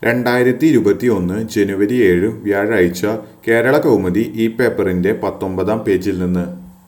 രണ്ടായിരത്തി ഇരുപത്തി ഒന്ന് ജനുവരി ഏഴ് വ്യാഴാഴ്ച കേരള കൗമുദി ഈ പേപ്പറിന്റെ പത്തൊമ്പതാം പേജിൽ നിന്ന്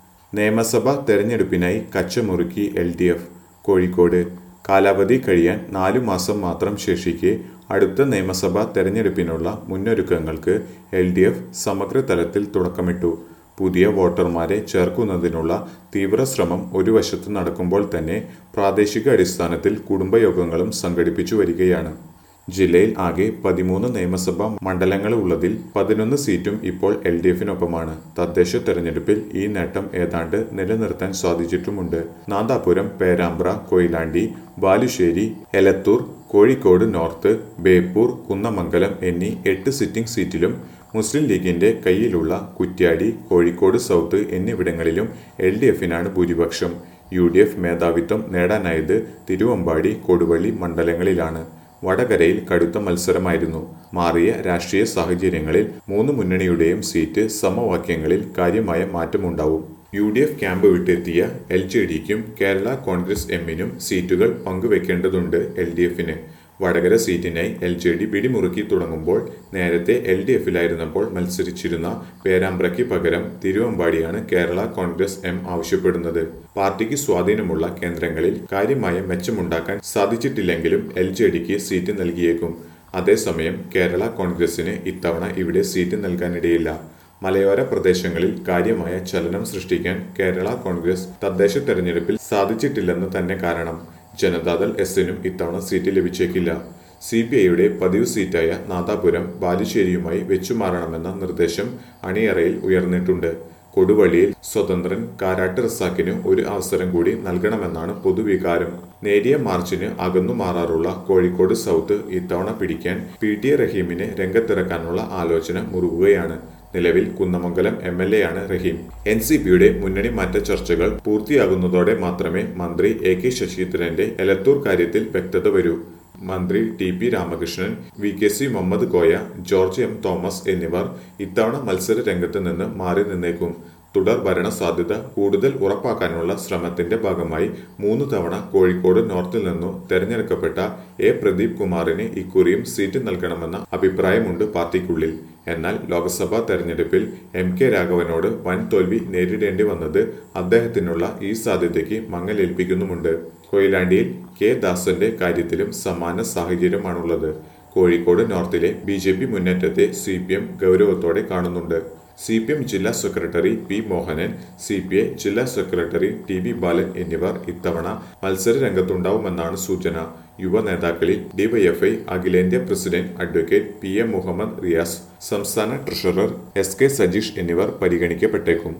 നിയമസഭാ തെരഞ്ഞെടുപ്പിനായി കച്ചമുറുക്കി എൽ ഡി എഫ് കോഴിക്കോട് കാലാവധി കഴിയാൻ നാലു മാസം മാത്രം ശേഷിക്കെ അടുത്ത നിയമസഭാ തെരഞ്ഞെടുപ്പിനുള്ള മുന്നൊരുക്കങ്ങൾക്ക് എൽ ഡി എഫ് സമഗ്ര തലത്തിൽ തുടക്കമിട്ടു പുതിയ വോട്ടർമാരെ ചേർക്കുന്നതിനുള്ള തീവ്രശ്രമം ഒരു വശത്ത് നടക്കുമ്പോൾ തന്നെ പ്രാദേശിക അടിസ്ഥാനത്തിൽ കുടുംബയോഗങ്ങളും സംഘടിപ്പിച്ചു വരികയാണ് ജില്ലയിൽ ആകെ പതിമൂന്ന് നിയമസഭാ മണ്ഡലങ്ങളുള്ളതിൽ പതിനൊന്ന് സീറ്റും ഇപ്പോൾ എൽ ഡി എഫിനൊപ്പമാണ് തദ്ദേശ തെരഞ്ഞെടുപ്പിൽ ഈ നേട്ടം ഏതാണ്ട് നിലനിർത്താൻ സാധിച്ചിട്ടുമുണ്ട് നാദാപുരം പേരാമ്പ്ര കൊയിലാണ്ടി ബാലുശ്ശേരി എലത്തൂർ കോഴിക്കോട് നോർത്ത് ബേപ്പൂർ കുന്നമംഗലം എന്നീ എട്ട് സിറ്റിംഗ് സീറ്റിലും മുസ്ലിം ലീഗിന്റെ കയ്യിലുള്ള കുറ്റ്യാടി കോഴിക്കോട് സൗത്ത് എന്നിവിടങ്ങളിലും എൽ ഡി എഫിനാണ് ഭൂരിപക്ഷം യു ഡി എഫ് മേധാവിത്വം നേടാനായത് തിരുവമ്പാടി കൊടുവള്ളി മണ്ഡലങ്ങളിലാണ് വടകരയിൽ കടുത്ത മത്സരമായിരുന്നു മാറിയ രാഷ്ട്രീയ സാഹചര്യങ്ങളിൽ മൂന്ന് മുന്നണിയുടെയും സീറ്റ് സമവാക്യങ്ങളിൽ കാര്യമായ മാറ്റമുണ്ടാവും യു ഡി എഫ് ക്യാമ്പ് വിട്ടെത്തിയ എൽ ജെ ഡിക്കും കേരള കോൺഗ്രസ് എമ്മിനും സീറ്റുകൾ പങ്കുവെക്കേണ്ടതുണ്ട് എൽ ഡി എഫിന് വടകര സീറ്റിനായി എൽ ജെ ഡി പിടിമുറുക്കി തുടങ്ങുമ്പോൾ നേരത്തെ എൽ ഡി എഫിലായിരുന്നപ്പോൾ മത്സരിച്ചിരുന്ന പേരാമ്പ്രയ്ക്ക് പകരം തിരുവമ്പാടിയാണ് കേരള കോൺഗ്രസ് എം ആവശ്യപ്പെടുന്നത് പാർട്ടിക്ക് സ്വാധീനമുള്ള കേന്ദ്രങ്ങളിൽ കാര്യമായ മെച്ചമുണ്ടാക്കാൻ സാധിച്ചിട്ടില്ലെങ്കിലും എൽ ജെ ഡിക്ക് സീറ്റ് നൽകിയേക്കും അതേസമയം കേരള കോൺഗ്രസിന് ഇത്തവണ ഇവിടെ സീറ്റ് നൽകാനിടയില്ല മലയോര പ്രദേശങ്ങളിൽ കാര്യമായ ചലനം സൃഷ്ടിക്കാൻ കേരള കോൺഗ്രസ് തദ്ദേശ തെരഞ്ഞെടുപ്പിൽ സാധിച്ചിട്ടില്ലെന്ന് തന്നെ കാരണം ജനതാദൾ എസിനും ഇത്തവണ സീറ്റ് ലഭിച്ചേക്കില്ല സി പി ഐയുടെ പതിവ് സീറ്റായ നാദാപുരം ബാലുശ്ശേരിയുമായി വെച്ചുമാറണമെന്ന നിർദ്ദേശം അണിയറയിൽ ഉയർന്നിട്ടുണ്ട് കൊടുവള്ളിയിൽ സ്വതന്ത്രൻ കാരാട്ട് റസാക്കിന് ഒരു അവസരം കൂടി നൽകണമെന്നാണ് പൊതുവികാരം നേരിയ മാർച്ചിന് അകന്നു മാറാറുള്ള കോഴിക്കോട് സൗത്ത് ഇത്തവണ പിടിക്കാൻ പി ടി എ റഹീമിനെ രംഗത്തിറക്കാനുള്ള ആലോചന മുറുകുകയാണ് നിലവിൽ കുന്നമംഗലം എം എൽ എ ആണ് റഹീം എൻ സി പിയുടെ മുന്നണി മാറ്റ ചർച്ചകൾ പൂർത്തിയാകുന്നതോടെ മാത്രമേ മന്ത്രി എ കെ ശശീന്ദ്രന്റെ എലത്തൂർ കാര്യത്തിൽ വ്യക്തത വരൂ മന്ത്രി T P Ramakrishnan V K C Muhammad Koya George M Thomas എന്നിവർ ഇത്തവണ മത്സര രംഗത്ത് നിന്ന് മാറി നിന്നേക്കും തുടർ ഭരണ സാധ്യത കൂടുതൽ ഉറപ്പാക്കാനുള്ള ശ്രമത്തിന്റെ ഭാഗമായി മൂന്ന് തവണ കോഴിക്കോട് നോർത്തിൽ നിന്നു തെരഞ്ഞെടുക്കപ്പെട്ട എ പ്രദീപ് കുമാറിന് ഇക്കുറിയും സീറ്റ് നൽകണമെന്ന അഭിപ്രായമുണ്ട് പാർട്ടിക്കുള്ളിൽ എന്നാൽ ലോക്സഭാ തെരഞ്ഞെടുപ്പിൽ എം കെ രാഘവനോട് വൻ തോൽവി നേരിടേണ്ടി വന്നത് അദ്ദേഹത്തിനുള്ള ഈ സാധ്യതയ്ക്ക് മങ്ങലേൽപ്പിക്കുന്നുമുണ്ട് കൊയിലാണ്ടിയിൽ കെ ദാസന്റെ കാര്യത്തിലും സമാന സാഹചര്യമാണുള്ളത് കോഴിക്കോട് നോർത്തിലെ ബി ജെ പി മുന്നേറ്റത്തെ സി പി എം ഗൗരവത്തോടെ കാണുന്നുണ്ട് സി പി എം ജില്ലാ secretary P Mohanan C P I ജില്ലാ സെക്രട്ടറി ടി വി ബാലൻ എന്നിവർ ഇത്തവണ മത്സര രംഗത്തുണ്ടാവുമെന്നാണ് സൂചന യുവ നേതാക്കളിൽ ഡിവൈഎഫ്ഐ അഖിലേന്ത്യാ president advocate P M Muhammad Riyas സംസ്ഥാന ട്രഷറർ എസ് കെ സജീഷ് എന്നിവർ പരിഗണിക്കപ്പെട്ടേക്കും